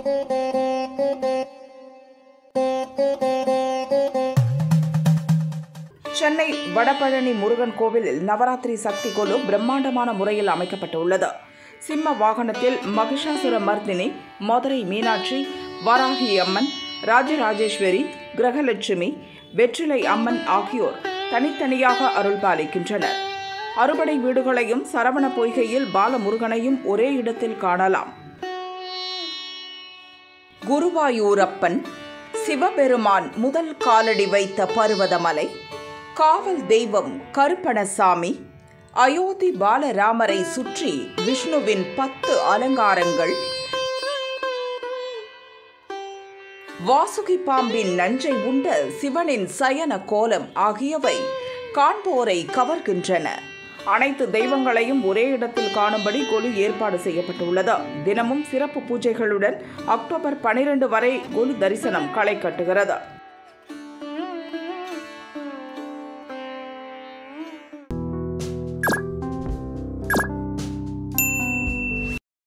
சென்னை வடபழனி முருகன் கோவிலில் நவராத்திரி சக்தி கொலு பிரம்மாண்டமான முறையில் அமைக்கப்பட்டுள்ளது சிம்ம வாகனத்தில் மகிஷாசுர மர்தினி மதுரை மீனாட்சி வராகி அம்மன் ராஜராஜேஸ்வரி கிரகலட்சுமி வெற்றிலை அம்மன் ஆகியோர் தனித்தனியாக அருள் பாலிக்கின்றனர் அறுபடை வீடுகளையும் சரவண பொய்கையில் பாலமுருகனையும் ஒரே இடத்தில் காணலாம் குருவாயூரப்பன் சிவபெருமான் முதல் காலடி வைத்த பர்வதமலை காவல் தெய்வம் கருப்பணசாமி அயோத்தி பாலராமரை சுற்றி விஷ்ணுவின் பத்து அலங்காரங்கள் வாசுகி பாம்பின் நஞ்சை உண்ட சிவனின் சயன கோலம் ஆகியவை காண்போரை கவர்கின்றன அனைத்து தெய்வங்களையும் ஒரே இடத்தில் காணும்படி கொலு ஏற்பாடு செய்யப்பட்டுள்ளது தினமும் சிறப்பு பூஜைகளுடன் அக்டோபர் பனிரெண்டு வரை கொலு தரிசனம் களை கட்டுகிறது